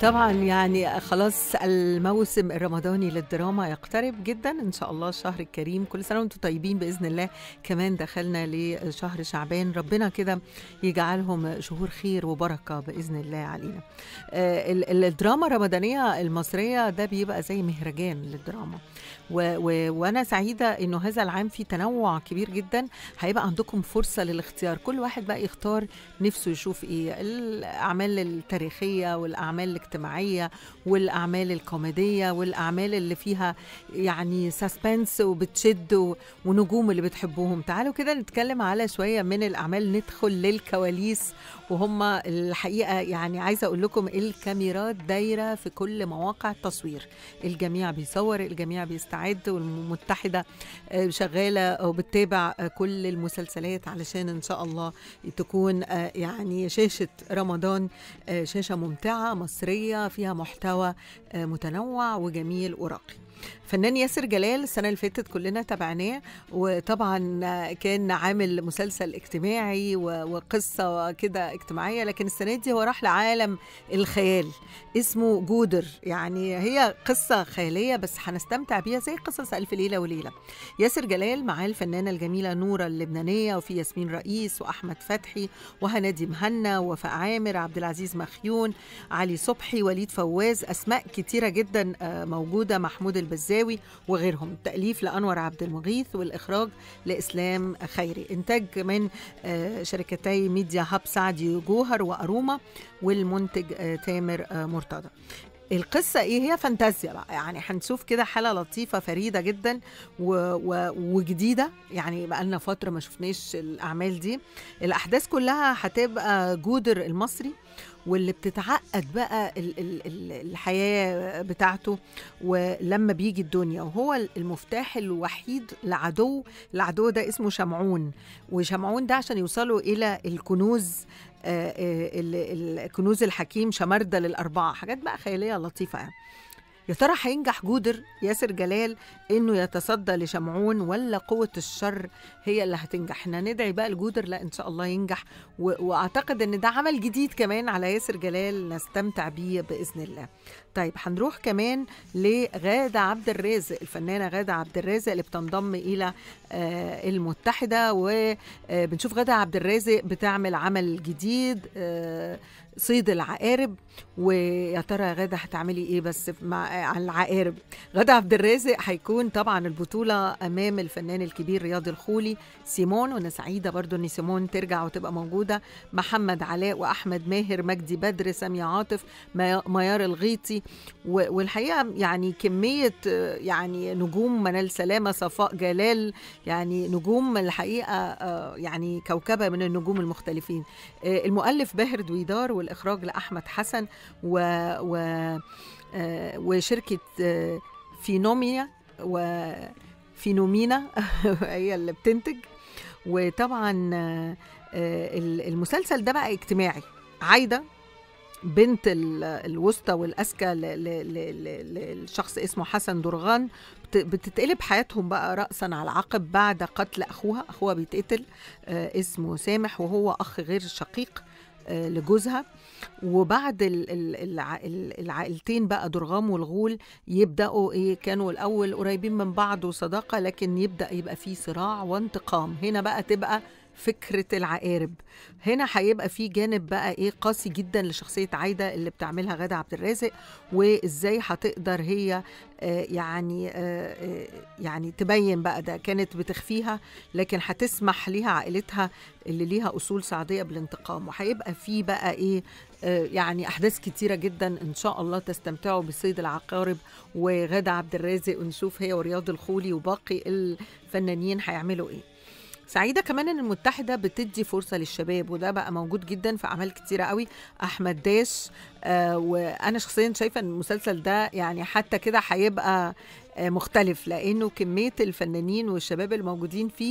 طبعا يعني خلاص الموسم الرمضاني للدراما يقترب جدا ان شاء الله الشهر الكريم كل سنه وانتم طيبين باذن الله كمان دخلنا لشهر شعبان ربنا كده يجعلهم شهور خير وبركه باذن الله علينا آه، ال- ال- الدراما الرمضانيه المصريه ده بيبقى زي مهرجان للدراما و و وانا سعيده انه هذا العام في تنوع كبير جدا هيبقى عندكم فرصه للاختيار كل واحد بقى يختار نفسه يشوف ايه الاعمال التاريخيه والاعمال الاجتماعيه والاعمال الكوميديه والاعمال اللي فيها يعني ساسبنس وبتشد و- ونجوم اللي بتحبوهم تعالوا كده نتكلم على شويه من الاعمال ندخل للكواليس وهم الحقيقه يعني عايزه اقول لكم الكاميرات دايره في كل مواقع التصوير الجميع بيصور الجميع بيستعد والمتحده آه، شغاله وبتتابع آه، كل المسلسلات علشان ان شاء الله تكون آه، يعني شاشه رمضان آه، شاشه ممتعه مصريه فيها محتوى آه، متنوع وجميل وراقي فنان ياسر جلال السنة اللي فاتت كلنا تابعناه وطبعا آه، كان عامل مسلسل اجتماعي و- وقصة كده اجتماعية لكن السنة دي هو راح لعالم الخيال اسمه جودر يعني هي قصة خيالية بس هنستمتع بيها زي قصص ألف ليلة وليلة ياسر جلال معاه الفنانة الجميلة نورة اللبنانية وفي ياسمين رئيس وأحمد فتحي وهنادي مهنا وفاء عامر عبد العزيز مخيون علي صبحي وليد فواز أسماء كتيرة جدا آه، موجودة محمود البزاوي وغيرهم التأليف لأنور عبد المغيث والإخراج لإسلام خيري إنتاج من آه، شركتي ميديا هاب سعدي جوهر وأروما والمنتج آه، تامر آه، مرتضى القصة ايه هي فانتازيا بقى يعني هنشوف كده حالة لطيفة فريدة جدا و... و... وجديدة يعني بقى لنا فترة ما شفناش الأعمال دي الأحداث كلها هتبقى جودر المصري واللي بتتعقد بقى ال- ال- ال- الحياة بتاعته ولما بيجي الدنيا وهو المفتاح الوحيد لعدو العدو ده اسمه شمعون وشمعون ده عشان يوصلوا إلى الكنوز آه، آه، ال- ال- كنوز الحكيم شمردة للأربعة حاجات بقى خيالية لطيفة يعني. يا ترى هينجح جودر ياسر جلال انه يتصدى لشمعون ولا قوه الشر هي اللي هتنجح احنا ندعي بقى لجودر لا ان شاء الله ينجح و... واعتقد ان ده عمل جديد كمان على ياسر جلال نستمتع بيه باذن الله طيب هنروح كمان لغادة عبد الرازق الفنانة غادة عبد الرازق اللي بتنضم إلى آه، المتحدة وبنشوف غادة عبد الرازق بتعمل عمل جديد آه، صيد العقارب ويا ترى غادة هتعملي ايه بس مع على العقارب غادة عبد الرازق هيكون طبعا البطولة امام الفنان الكبير رياض الخولي سيمون وانا سعيدة برضو ان سيمون ترجع وتبقى موجودة محمد علاء واحمد ماهر مجدي بدر سامية عاطف مي- ميار الغيطي و- والحقيقة يعني كمية آه، يعني نجوم منال سلامة صفاء جلال يعني نجوم الحقيقة آه، يعني كوكبة من النجوم المختلفين آه، المؤلف باهر دويدار والإخراج لأحمد حسن و, و آه، وشركة آه، فينوميا وفينومينا هي اللي بتنتج وطبعا آه، آه، المسلسل ده بقى اجتماعي عايدة بنت ال- الوسطى والأذكى ل- ل- ل- ل- للشخص اسمه حسن درغان بت- بتتقلب حياتهم بقى رأسا على عقب بعد قتل أخوها أخوها بيتقتل آه، اسمه سامح وهو أخ غير شقيق آه، لجوزها وبعد ال- ال- الع- ال- العائلتين بقى درغام والغول يبداوا ايه كانوا الاول قريبين من بعض وصداقه لكن يبدا يبقى في صراع وانتقام هنا بقى تبقى فكره العقارب هنا هيبقى في جانب بقى ايه قاسي جدا لشخصيه عايده اللي بتعملها غاده عبد الرازق وازاي هتقدر هي آه، يعني آه، آه، يعني تبين بقى ده كانت بتخفيها لكن هتسمح ليها عائلتها اللي ليها اصول سعوديه بالانتقام وهيبقى في بقى ايه آه، يعني احداث كتيره جدا ان شاء الله تستمتعوا بصيد العقارب وغاده عبد الرازق ونشوف هي ورياض الخولي وباقي الفنانين هيعملوا ايه سعيدة كمان ان المتحدة بتدي فرصة للشباب وده بقى موجود جدا في اعمال كتيرة قوي احمد داش آه وانا شخصيا شايفة ان المسلسل ده يعني حتى كده هيبقى آه مختلف لانه كمية الفنانين والشباب الموجودين فيه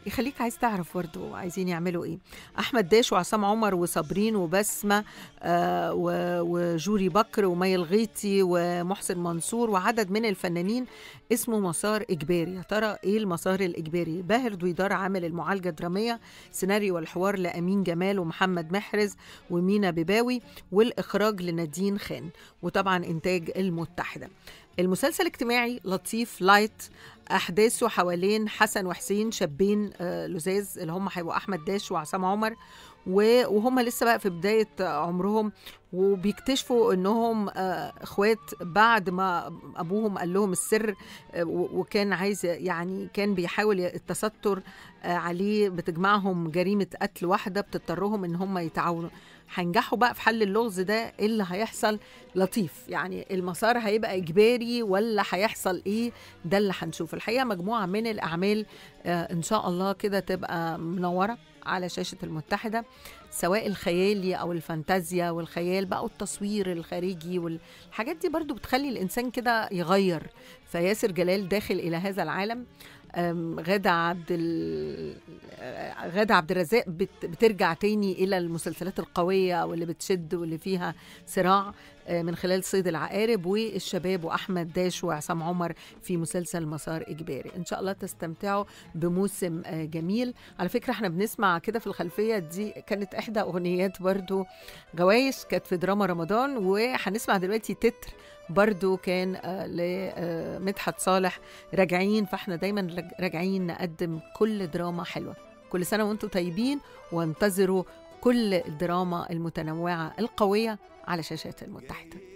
يخليك عايز تعرف برضه عايزين يعملوا ايه احمد داش وعصام عمر وصابرين وبسمه آه و- وجوري بكر ومي الغيطي ومحسن منصور وعدد من الفنانين اسمه مسار اجباري يا ترى ايه المسار الاجباري باهر دويدار عامل المعالجه الدراميه سيناريو والحوار لامين جمال ومحمد محرز ومينا بباوي والاخراج لنادين خان وطبعا انتاج المتحده المسلسل اجتماعي لطيف لايت احداثه حوالين حسن وحسين شابين آه، لزاز اللي هم هيبقوا احمد داش وعصام عمر و- وهم لسه بقى في بدايه عمرهم وبيكتشفوا انهم آه، اخوات بعد ما ابوهم قال لهم السر آه، و- وكان عايز يعني كان بيحاول التستر آه، عليه بتجمعهم جريمه قتل واحده بتضطرهم ان هم يتعاونوا هينجحوا بقى في حل اللغز ده ايه اللي هيحصل لطيف يعني المسار هيبقى اجباري ولا هيحصل ايه ده اللي هنشوف الحقيقه مجموعه من الاعمال آه، ان شاء الله كده تبقى منوره على شاشه المتحده سواء الخيالي او الفانتازيا والخيال بقى والتصوير الخارجي والحاجات دي برضو بتخلي الانسان كده يغير فياسر جلال داخل الى هذا العالم أم، غادة عبد ال... آه، غادة عبد الرزاق بت... بترجع تاني الى المسلسلات القويه واللي بتشد واللي فيها صراع آه، من خلال صيد العقارب والشباب واحمد داش وعصام عمر في مسلسل مسار اجباري ان شاء الله تستمتعوا بموسم آه، جميل على فكره احنا بنسمع كده في الخلفيه دي كانت احدى اغنيات برضو غوايش كانت في دراما رمضان وهنسمع دلوقتي تتر برضو كان آه، لمدحت صالح راجعين فاحنا دايما راج- راجعين نقدم كل دراما حلوه كل سنه وانتم طيبين وانتظروا كل الدراما المتنوعه القويه على شاشات المتحده